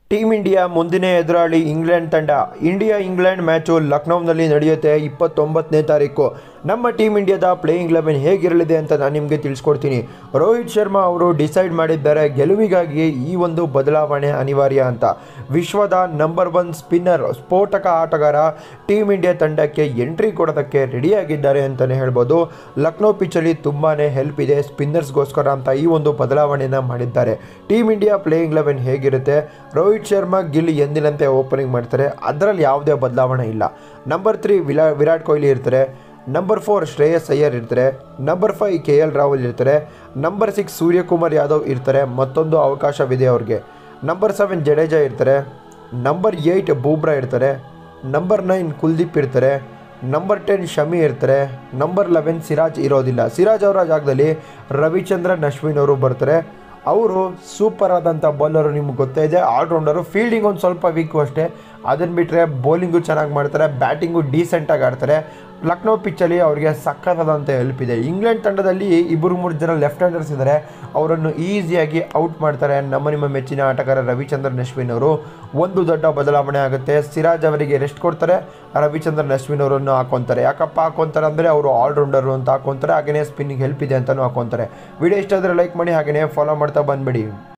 team India ಮುಂದಿನ ಎದುರಾಳಿ England ತಂಡ ಇಂಡಿಯಾ ಇಂಗ್ಲೆಂಡ್ ಮ್ಯಾಚು ಲಕ್ನೋನಲ್ಲಿ ನಡೆಯುತ್ತೆ ಇಪ್ಪತ್ತೊಂಬತ್ತನೇ ತಾರೀಕು ನಮ್ಮ ಟೀಮ್ ಇಂಡಿಯಾದ ಪ್ಲೇಯಿಂಗ್ ಲೆವೆನ್ ಹೇಗಿರಲಿದೆ ಅಂತ ನಾನು ನಿಮಗೆ ತಿಳಿಸ್ಕೊಡ್ತೀನಿ ರೋಹಿತ್ ಶರ್ಮಾ ಅವರು ಡಿಸೈಡ್ ಮಾಡಿದ್ದಾರೆ ಗೆಲುವಿಗಾಗಿ ಈ ಒಂದು ಬದಲಾವಣೆ ಅನಿವಾರ್ಯ ಅಂತ ವಿಶ್ವದ ನಂಬರ್ ಒನ್ ಸ್ಪಿನ್ನರ್ ಸ್ಫೋಟಕ ಆಟಗಾರ ಟೀಮ್ ಇಂಡಿಯಾ ತಂಡಕ್ಕೆ ಎಂಟ್ರಿ ಕೊಡೋದಕ್ಕೆ ರೆಡಿಯಾಗಿದ್ದಾರೆ ಅಂತಲೇ ಹೇಳ್ಬೋದು ಲಕ್ನೋ ಪಿಚ್ಚಲ್ಲಿ ತುಂಬಾ ಹೆಲ್ಪ್ ಇದೆ ಸ್ಪಿನ್ನರ್ಸ್ಗೋಸ್ಕರ ಅಂತ ಈ ಒಂದು ಬದಲಾವಣೆಯನ್ನು ಮಾಡಿದ್ದಾರೆ ಟೀಮ್ ಇಂಡಿಯಾ ಪ್ಲೇಯಿಂಗ್ ಲೆವೆನ್ ಹೇಗಿರುತ್ತೆ ರೋಹಿತ್ ಶರ್ಮಾ ಗಿಲ್ ಎಂದಿನಂತೆ ಓಪನಿಂಗ್ ಮಾಡ್ತಾರೆ ಅದರಲ್ಲಿ ಯಾವುದೇ ಬದಲಾವಣೆ ಇಲ್ಲ ನಂಬರ್ ತ್ರೀ ವಿಲಾ ವಿರಾಟ್ ಕೊಹ್ಲಿ ಇರ್ತಾರೆ ನಂಬರ್ ಫೋರ್ ಶ್ರೇಯಸ್ ಅಯ್ಯರ್ ಇರ್ತಾರೆ number five K L Rahul ಇರ್ತಾರೆ ನಂಬರ್ ಸಿಕ್ಸ್ ಸೂರ್ಯಕುಮಾರ್ ಯಾದವ್ ಇರ್ತಾರೆ ಮತ್ತೊಂದು ಅವಕಾಶವಿದೆ ಅವ್ರಿಗೆ ನಂಬರ್ ಸೆವೆನ್ ಜಡೇಜಾ ಇರ್ತಾರೆ ನಂಬರ್ ಏಯ್ಟ್ ಬೂಬ್ರಾ ಇರ್ತಾರೆ ನಂಬರ್ ನೈನ್ ಕುಲ್ದೀಪ್ ಇರ್ತಾರೆ ನಂಬರ್ ಟೆನ್ ಶಮಿ ಇರ್ತಾರೆ ನಂಬರ್ ಲೆವೆನ್ ಸಿರಾಜ್ ಇರೋದಿಲ್ಲ ಸಿರಾಜ್ ಅವರ ಜಾಗದಲ್ಲಿ ರವಿಚಂದ್ರನ್ ಅಶ್ವಿನ್ ಅವರು ಬರ್ತಾರೆ ಅವರು ಸೂಪರ್ ಆದಂಥ ಬೌಲರು ನಿಮ್ಗೆ ಗೊತ್ತೇ ಇದೆ ಆಲ್ರೌಂಡರು ಫೀಲ್ಡಿಂಗ್ ಒಂದು ಸ್ವಲ್ಪ ವೀಕು ಅಷ್ಟೇ ಅದನ್ನು ಬಿಟ್ಟರೆ ಬೌಲಿಂಗು ಚೆನ್ನಾಗಿ ಮಾಡ್ತಾರೆ ಬ್ಯಾಟಿಂಗು ಡೀಸೆಂಟಾಗಿ ಆಡ್ತಾರೆ ಲಕ್ನೋ ಪಿಚ್ಚಲ್ಲಿ ಅವರಿಗೆ ಸಖತ್ತಾದಂಥ ಹೆಲ್ಪ್ ಇದೆ ಇಂಗ್ಲೆಂಡ್ ತಂಡದಲ್ಲಿ ಇಬ್ಬರು ಮೂರು ಜನ ಲೆಫ್ಟ್ ಹ್ಯಾಂಡರ್ಸ್ ಇದ್ದಾರೆ ಅವರನ್ನು ಈಸಿಯಾಗಿ ಔಟ್ ಮಾಡ್ತಾರೆ ನಮ್ಮ ನಿಮ್ಮ ಮೆಚ್ಚಿನ ಆಟಗಾರ ರವಿಚಂದ್ರನ್ ಅಶ್ವಿನ್ ಅವರು ಒಂದು ದೊಡ್ಡ ಬದಲಾವಣೆ ಆಗುತ್ತೆ ಸಿರಾಜ್ ಅವರಿಗೆ ರೆಸ್ಟ್ ಕೊಡ್ತಾರೆ ರವಿಚಂದ್ರನ್ ಅಶ್ವಿನ್ ಅವರನ್ನು ಹಾಕೊತಾರೆ ಯಾಕಪ್ಪ ಹಾಕೊತಾರೆ ಅಂದರೆ ಅವರು ಆಲ್ರೌಂಡರು ಅಂತ ಹಾಕೊತಾರೆ ಹಾಗೆಯೇ ಸ್ಪಿನ್ನಿಂಗ್ ಹೆಲ್ಪ್ ಇದೆ ಅಂತಲೂ ಹಾಕೊತಾರೆ ವಿಡಿಯೋ ಇಷ್ಟ ಆದರೆ ಲೈಕ್ ಮಾಡಿ ಹಾಗೆಯೇ ಫಾಲೋ ಮಾಡ್ತಾ ಬಂದ್ಬಿಡಿ